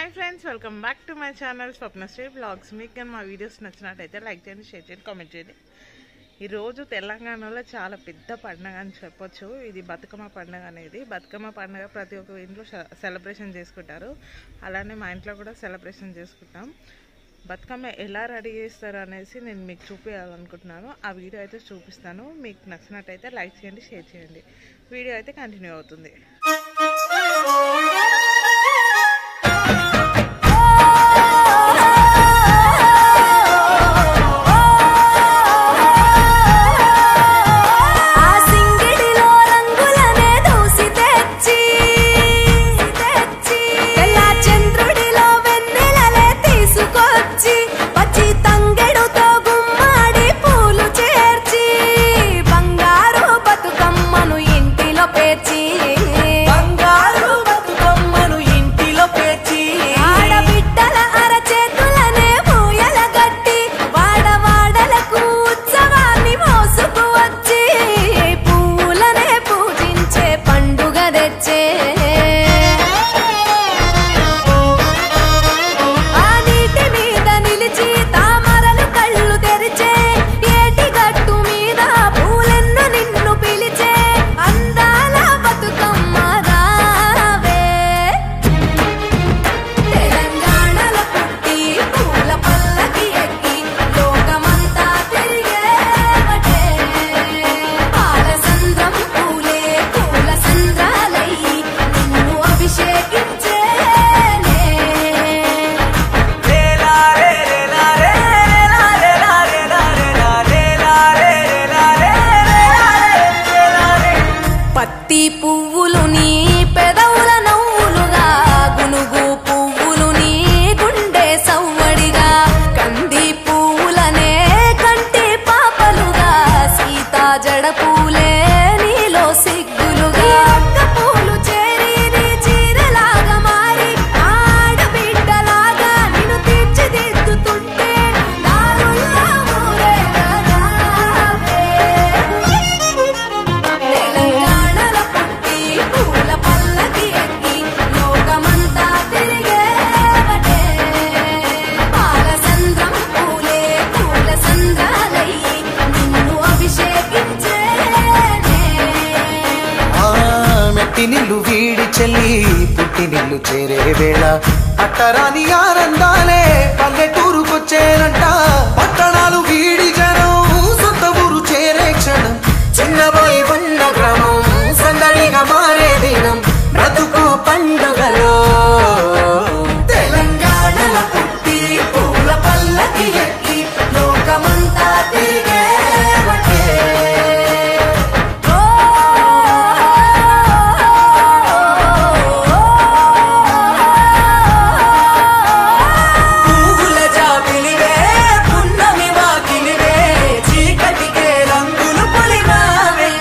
hi friends welcome back to my channel Swapnasri blogs మీకు కానీ మా వీడియోస్ నచ్చినట్టయితే లైక్ చేయండి షేర్ చేయండి కామెంట్ చేయండి ఈరోజు తెలంగాణలో చాలా పెద్ద పండుగ అని చెప్పొచ్చు ఇది బతుకమ్మ పండుగ అనేది బతుకమ్మ పండుగ ప్రతి ఒక్క ఇంట్లో సెలబ్రేషన్ చేసుకుంటారు అలానే మా ఇంట్లో కూడా సెలబ్రేషన్ చేసుకుంటాం బతుకమ్మ ఎలా రెడీ చేస్తారు అనేసి నేను మీకు చూపించాలనుకుంటున్నాను ఆ వీడియో అయితే చూపిస్తాను మీకు నచ్చినట్టయితే లైక్ చేయండి షేర్ చేయండి వీడియో అయితే కంటిన్యూ అవుతుంది ఆ సింగిడిలో రంగులనే దూసి తెచ్చి తెచ్చి తెల్ల చంద్రుడిలో వెన్నెలలే తీసుకొచ్చి పచ్చి తంగెడుతో గుమ్మాడి పూలు చేర్చి బంగారు బతుకమ్మను ఇంటిలో పేర్చి బంగారు బతుకమ్మను ఇంటిలో పేర్చి ఆడబిడ్డల అరచేతులనే పూయల గట్టి వాడవాడలకు ఉత్సవాన్ని మోసుకు వచ్చి పువ్వులనే పూజించే పండుగ తెచ్చే ఆ నీటి మీద నిలిచి తామరలు కళ్ళు తెరిచే ఏటి గట్టు మీద పూలెన్ను నిన్ను పిలిచే అందాల బతుకమ్మ రావే తెలంగాణలో పుట్టి పూల పల్లకి ఎక్కి లోకమంతా తిరిగేవటే పాల సంద్రం పూలే పూల సంద్రాలయ్యి నిన్ను అభిషేకించేనే రేలారే రేలారే రేలారే రేలారే రేలారే రేలారే రేలారే పత్తి పువ్వులు నీ పెదవుల నవ్వులుగా గునుగు పువ్వులు నీ గుండె సవ్వడిగా కంది పువ్వులనే కంటి పాపలుగా సీతా జడ పూలే నీలో సిగ్గులుగా ఒక్క పూలు చేరి నీ చీరలాగా మారి ఆడబిడ్డలాగా నిన్ను తీర్చిదిద్దుతుంటే దారుల్లో తెలంగాణలో పుట్టి పూల పల్లకి ఎక్కి లోకమంతా తిరిగేవటే పాల సంద్రం పూలే పూల సంద్రాలయ్యి నిన్ను అభిషేకించేనే ఆ మెట్టి నిల్లు వీడి చెల్లి పుట్టి నిల్లు చేరే వేళ అట్టరాని ఆనందాలే పల్లెటూరుకొచ్చేనంట పట్టణాలు వీడి జనం సొంత ఊరు చేరే క్షణం చిన్నబోయి బండ గ్రామం సందడిగా మారే దినం బ్రతుకు పండుగలో తెలంగాణలో పుట్టి పూల పల్లకి ఎక్కి లోకమంతా తిరిగేవటే ఓ పువ్వుల జాబిలివే పున్నమి వాకిలివే చీకటికే రంగులు పొలిమావే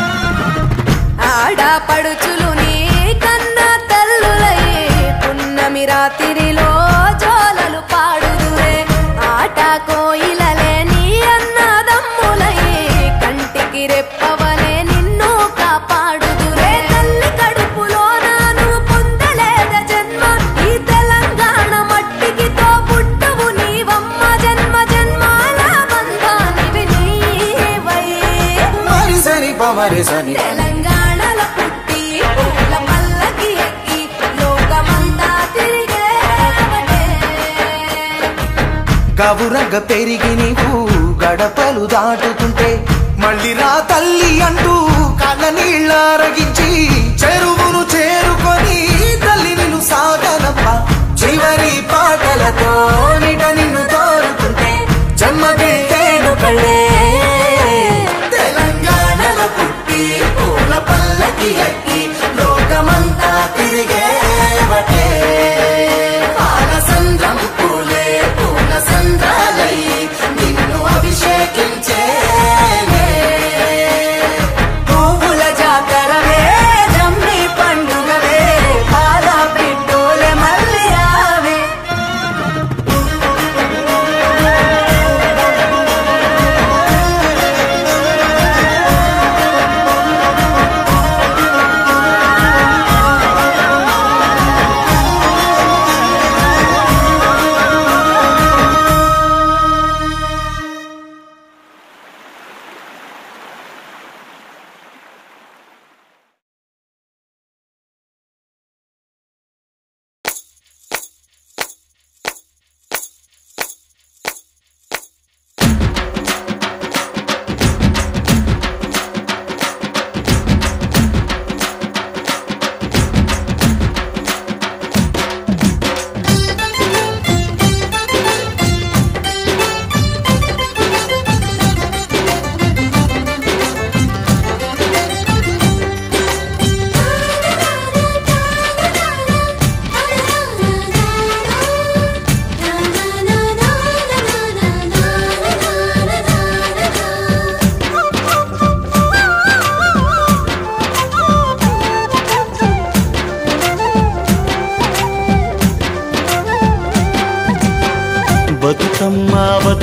ఆడపడుచులు నీ కన్న తల్లులై పున్నమి రాత్రిలో జోలలు పాడుదురే ఆట కోయిలలే నీ అన్నదమ్ములై కంటికి రెప్పవలే నిన్ను కాపాడుదురే తల్లి కడుపులో నాను పొందలేద జన్మ ఈ తెలంగాణ మట్టికి తో పుట్టవు నీవమ్మ జన్మ జన్మాల బంధానివి నీవై మరి సరి పమరి సని తెలంగాణలో పుట్టి పూల పల్లకి ఎక్కి లోకమంతా తిరిగేవటే గవురగ పెరిగి నీవు గడపలు దాటుతుంటే మళ్ళీ రా తల్లి అంటూ కళ్ళ నీళ్ళ రగించి చెరువును చేరుకొని తల్లి నిన్ను సాగనప్ప చివరి పాటలతో నిట నిన్ను తోరుతుంటే జన్మదిల్తేను కళ్ళే తెలంగాణలో పుట్టి పూల పల్లకి ఎక్కి లోకమంతా తిరిగేవటే పాల సంద్రం పూలే పూల సంద్రాలై నిన్ను అభిషేకించేనే పువ్వుల జాతరవే జమ్మి పండుగవే పాల పిట్టోలే మళ్ళీ రావే ఆ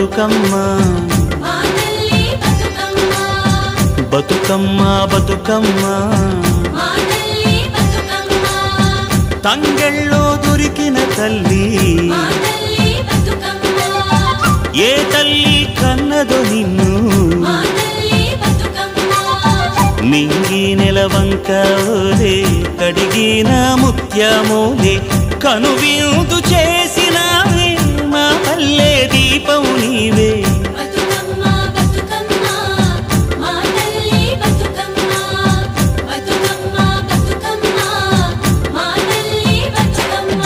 బతుకమ్మ మా తల్లి బతుకమ్మ బతుకమ్మ బతుకమ్మ మా తల్లి బతుకమ్మ తంగెళ్ళో దొరికిన తల్లి మా తల్లి బతుకమ్మ ఏ తల్లి కన్నదో నిన్ను మా తల్లి బతుకమ్మ మింగి నెలవంక ఓలే కడిగిన ముత్యమోలే కనువిందు చేసినావే మా పల్లె దీపం నీవే బతుకమ్మ బతుకమ్మ మా తల్లి బతుకమ్మ బతుకమ్మ బతుకమ్మ మా తల్లి బతుకమ్మ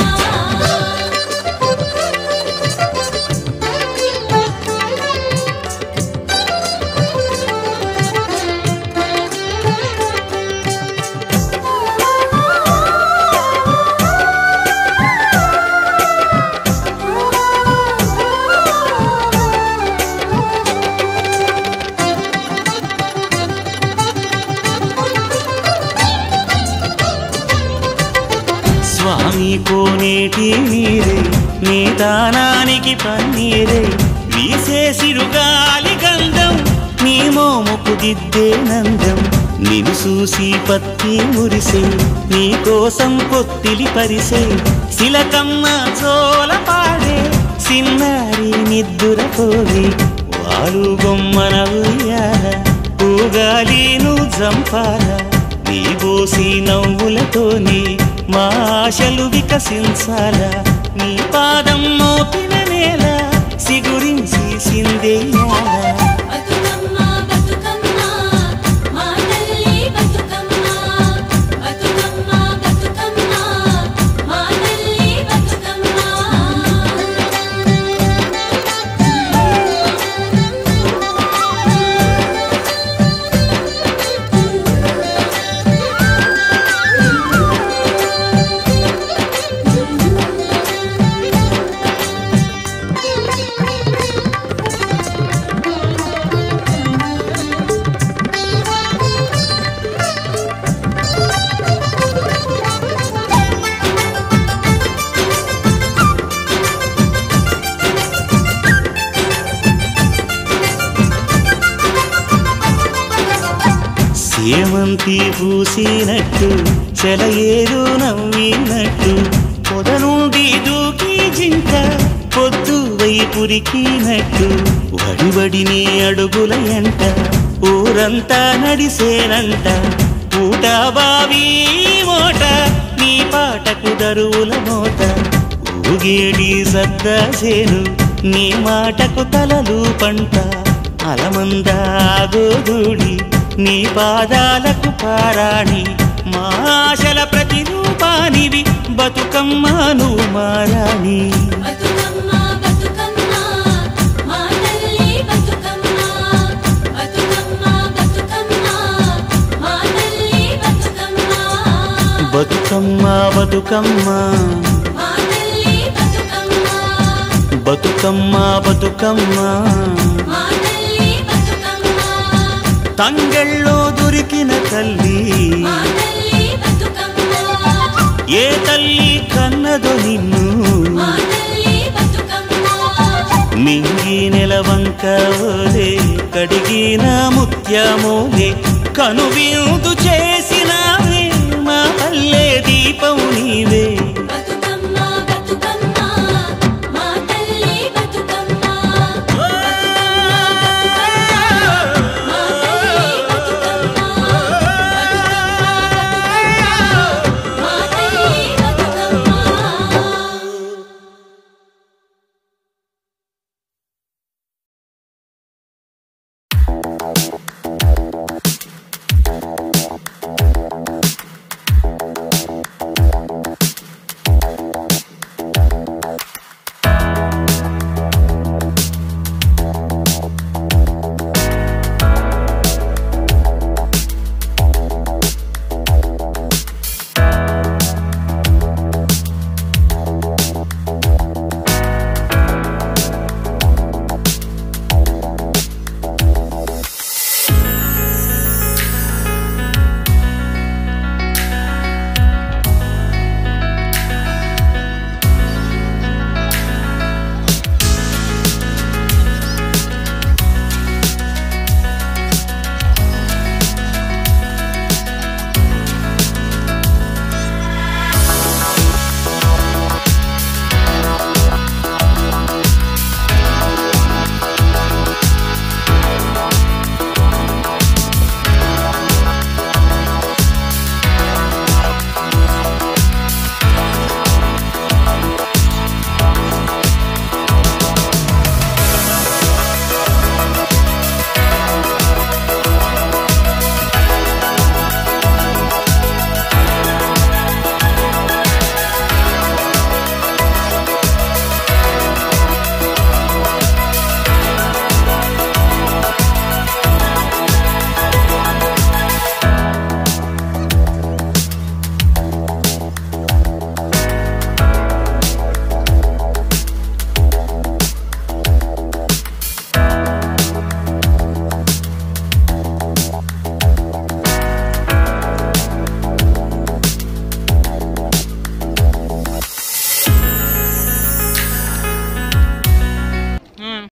స్వామి కోనేటి నీరే నీ దానానికి పన్నీరే వీసే సిరుగాలి గంధం నీ మోముకు దిద్దే నందం నిన్ను చూసి పత్తి మురిసే నీ కోసం పొత్తిలి పరిసే శిలకమ్మ చోల పాడే సిన్నారి నిద్దుర పోవే వాలు గొమ్మన ఉయ్యాల ఊగాలీను జంపాల నీ బోసి నవ్వులతోని మా ఆశలు వికసించాల నీ పాదం మోపిన నేల సిగురించి సిందేయాల బతుకమ్మ బతుకమ్మ మా తల్లి బతుకమ్మ బతుకమ్మ బతుకమ్మ మా తల్లి బతుకమ్మ సేమంతి పూసినట్టు చెలయేరు నవ్వినట్టు పొద నుండి దూకి జింక పొద్దు వైపురికినట్టు వడివడిని అడుగుల ఎంట ఊరంతా నడిసేనంట ఊట బావి మోట నీ పాటకు దరువుల మోట ఊగేడి సద్దా చేను నీ మాటకు తలలు పంట అలమందా గోధూళి నీ పాదాలకు పారాణి మా ఆశల ప్రతిరూపానివి బతుకమ్మ నువ్వు మారాణి బతుకమ్మ బతుకమ్మ మా తల్లి బతుకమ్మ బతుకమ్మ బతుకమ్మ మా తల్లి బతుకమ్మ బతుకమ్మ బతుకమ్మ మా తల్లి బతుకమ్మ బతుకమ్మ బతుకమ్మ మా తల్లి బతుకమ్మ తంగెళ్ళో దొరికిన తల్లి మా తల్లి బతుకమ్మ ఏ తల్లి కన్నదో నిన్ను మా తల్లి బతుకమ్మ మింగి నెలవంక ఓలే కడిగిన ముత్యమోలే కనువిందు చేసినావే మా పల్లె దీపం నీవే బతుకమ్మ